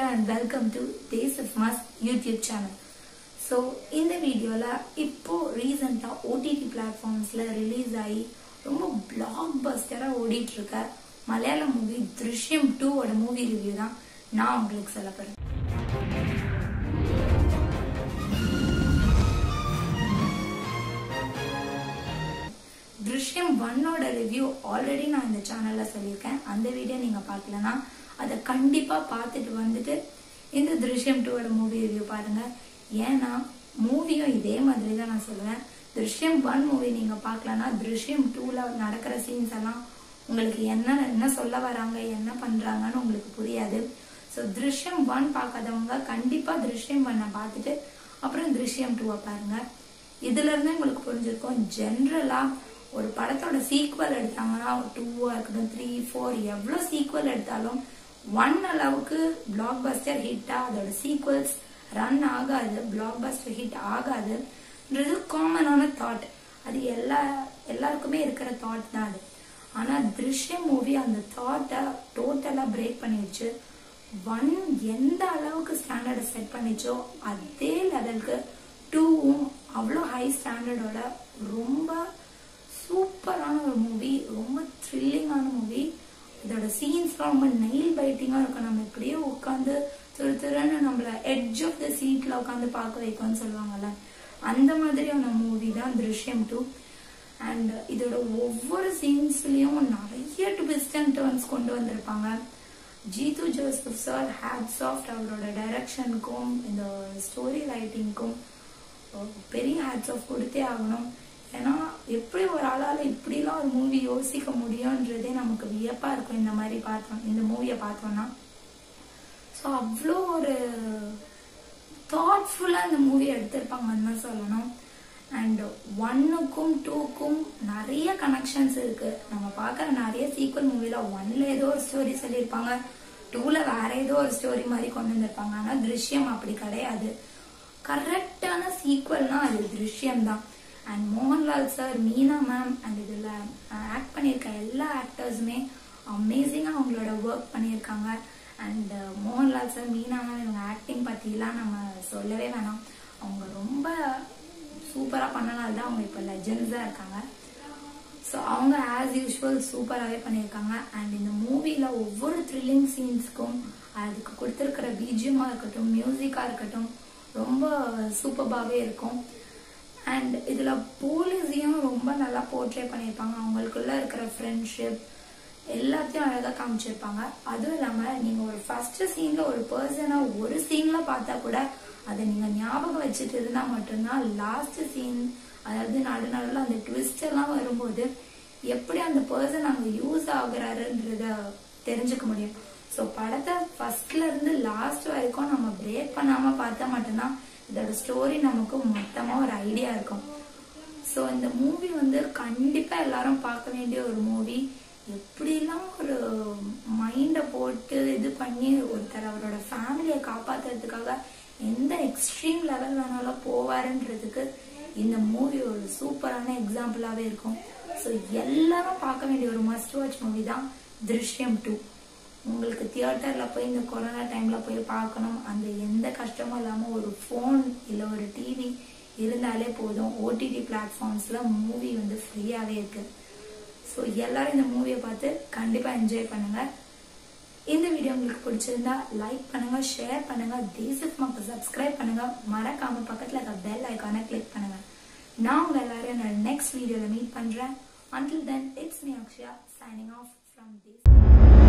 and welcome to days of mass YouTube channel so இந்த வீடியோவில் இப்போ ரீசெண்டாக ஓடிடி பிளாட்ஃபார்ம்ஸில் ரிலீஸ் ஆகி ரொம்ப பிளாக் பஸ்டராக ஓடிட்டு இருக்க மலையாள மூவி திருஷ்யம் டூவோட மூவி ரிவ்யூ தான் நான் உங்களுக்கு சொல்ல போகிறேன் திருஷ்யம் ஒன்னோட ரிவ்யூ ஆல்ரெடி நான் இந்த சேனல்ல சொல்லியிருக்கேன் அந்த வீடியோ நீங்க பார்க்கலனா அதை கண்டிப்பா பார்த்துட்டு வந்துட்டு இந்த திருஷ்யம் டூவோட மூவி ரிவ்யூ பாருங்க ஏன்னா மூவியும் இதே மாதிரி தான் நான் சொல்லுவேன் திருஷ்யம் ஒன் மூவி நீங்க பார்க்கலனா திருஷ்யம் டூல நடக்கிற சீன்ஸ் எல்லாம் உங்களுக்கு என்ன என்ன சொல்ல வராங்க என்ன பண்றாங்கன்னு உங்களுக்கு புரியாது ஸோ திருஷ்யம் ஒன் பார்க்காதவங்க கண்டிப்பா திருஷ்யம் ஒன்னை பார்த்துட்டு அப்புறம் திருஷ்யம் டூவை பாருங்க இதுல இருந்து உங்களுக்கு புரிஞ்சிருக்கும் ஜென்ரலா ஒரு படத்தோட சீக்வல் எடுத்தாங்கன்னா டூவா இருக்கட்டும் த்ரீ ஃபோர் எவ்வளோ சீக்வல் எடுத்தாலும் ஒன் அளவுக்கு பிளாக் பஸ்டர் ஹிட்டா அதோட சீக்வல்ஸ் ரன் ஆகாது பிளாக் பஸ்டர் ஹிட் ஆகாதுன்றது காமனான தாட் அது எல்லா எல்லாருக்குமே இருக்கிற தாட் தான் அது ஆனா திருஷ்யம் மூவி அந்த தாட்டை டோட்டலா பிரேக் பண்ணிடுச்சு ஒன் எந்த அளவுக்கு ஸ்டாண்டர்டை செட் பண்ணிச்சோ அதே லெவலுக்கு டூவும் அவ்வளோ ஹை ஸ்டாண்டர்டோட ரொம்ப சூப்பரான ஒரு மூவி ரொம்ப த்ரில்லிங்கான மூவி இதோட சீன்ஸ்லாம் ரொம்ப நெயில் பைட்டிங்காக இருக்கும் நம்ம இப்படியே உட்காந்து திரு திருன்னு நம்மள எட்ஜ் ஆஃப் த சீட்ல உட்காந்து பார்க்க வைக்கும்னு சொல்லுவாங்கல்ல அந்த மாதிரியான மூவி தான் திருஷ்யம் டூ அண்ட் இதோட ஒவ்வொரு சீன்ஸ்லயும் நிறைய ட்விஸ்ட் அண்ட் டர்ன்ஸ் கொண்டு வந்திருப்பாங்க Jeethu Joseph sir hats off அவரோட டைரக்ஷனுக்கும் இந்த ஸ்டோரி ரைட்டிங்க்கும் பெரிய ஹேட்ஸ் ஆஃப் கொடுத்தே ஆகணும் ஏன்னா எப்படி ஒரு ஆளால இப்படிலாம் ஒரு மூவி யோசிக்க முடியும்ன்றதே நமக்கு வியப்பா இருக்கும் இந்த மாதிரி பார்த்தோம் இந்த மூவியை பார்த்தோம்னா ஸோ அவ்வளோ ஒரு தாட்ஃபுல்லாக இந்த மூவி எடுத்திருப்பாங்கன்னு தான் சொல்லணும் அண்ட் ஒன்னுக்கும் டூக்கும் நிறைய கனெக்ஷன்ஸ் இருக்கு நம்ம பார்க்குற நிறைய சீக்வல் மூவில ஒன்ல ஏதோ ஒரு ஸ்டோரி சொல்லியிருப்பாங்க டூல வேற ஏதோ ஒரு ஸ்டோரி மாதிரி கொண்டு வந்திருப்பாங்க ஆனா திருஷ்யம் அப்படி கிடையாது கரெக்டான சீக்வல்னா அது திருஷ்யம் தான் and Mohanlal sir Meena ma'am and இதுல ஆக்ட் பண்ணியிருக்க எல்லா ஆக்டர்ஸுமே அமேசிங்காக அவங்களோட ஒர்க் பண்ணியிருக்காங்க and Mohanlal sir Meena ma'am இவங்க ஆக்டிங் பற்றிலாம் நம்ம சொல்லவே வேணாம் அவங்க ரொம்ப சூப்பராக பண்ணனால தான் அவங்க இப்போ லெஜண்ட்ஸாக இருக்காங்க ஸோ அவங்க ஆஸ் யூஷுவல் சூப்பராகவே பண்ணியிருக்காங்க அண்ட் இந்த மூவியில் ஒவ்வொரு த்ரில்லிங் சீன்ஸ்க்கும் அதுக்கு கொடுத்துருக்கிற பீஜியமாக இருக்கட்டும் மியூசிக்காக இருக்கட்டும் ரொம்ப சூப்பராகவே இருக்கும் அண்ட் இதில் போலீஸையும் ரொம்ப நல்லா போர்ட்ரே பண்ணியிருப்பாங்க அவங்களுக்குள்ள இருக்கிற ஃப்ரெண்ட்ஷிப் எல்லாத்தையும் அழகாக காமிச்சிருப்பாங்க அதுவும் இல்லாமல் நீங்கள் ஒரு ஃபர்ஸ்ட் சீனில் ஒரு பர்சனை ஒரு சீனில் பார்த்தா கூட அதை நீங்கள் ஞாபகம் வச்சுட்டு இருந்தால் மட்டும்தான் லாஸ்ட் சீன் அதாவது நடு நடுவில் அந்த ட்விஸ்ட் எல்லாம் வரும்போது எப்படி அந்த பர்சன் அங்கே யூஸ் ஆகுறாருன்றத தெரிஞ்சுக்க முடியும் ஸோ படத்தை ஃபர்ஸ்ட்ல இருந்து லாஸ்ட் வரைக்கும் நம்ம பிரேக் பண்ணாமல் பார்த்தா மட்டும்தான் இதோட ஸ்டோரி நமக்கு மொத்தமாக ஒரு ஐடியா இருக்கும் ஸோ இந்த மூவி வந்து கண்டிப்பாக எல்லாரும் பார்க்க வேண்டிய ஒரு மூவி எப்படிலாம் ஒரு மைண்டை போட்டு இது பண்ணி ஒருத்தர் அவரோட ஃபேமிலியை காப்பாத்துறதுக்காக எந்த எக்ஸ்ட்ரீம் லெவல் வேணாலும் போவாருன்றதுக்கு இந்த மூவி ஒரு சூப்பரான எக்ஸாம்பிளாகவே இருக்கும் ஸோ எல்லாரும் பார்க்க வேண்டிய ஒரு மஸ்ட் வாட்ச் மூவி தான் திருஷ்யம் டூ உங்களுக்கு தியேட்டரில் போய் இந்த கொரோனா டைமில் போய் பார்க்கணும் அந்த எந்த கஷ்டமும் இல்லாமல் ஒரு ஃபோன் இல்லை ஒரு டிவி இருந்தாலே போதும் ஓடிடி பிளாட்ஃபார்ம்ஸில் மூவி வந்து ஃப்ரீயாகவே இருக்குது ஸோ எல்லாரும் இந்த மூவியை பார்த்து கண்டிப்பாக என்ஜாய் பண்ணுங்கள் இந்த வீடியோ உங்களுக்கு பிடிச்சிருந்தா லைக் பண்ணுங்க ஷேர் பண்ணுங்க தேசப் மக்கள் சப்ஸ்கிரைப் பண்ணுங்க மறக்காம பக்கத்தில் இருக்க பெல் ஐக்கானை கிளிக் பண்ணுங்க நான் உங்க எல்லாரும் என்னோட நெக்ஸ்ட் வீடியோவில் மீட் பண்றேன் until then it's me Akshaya signing off from this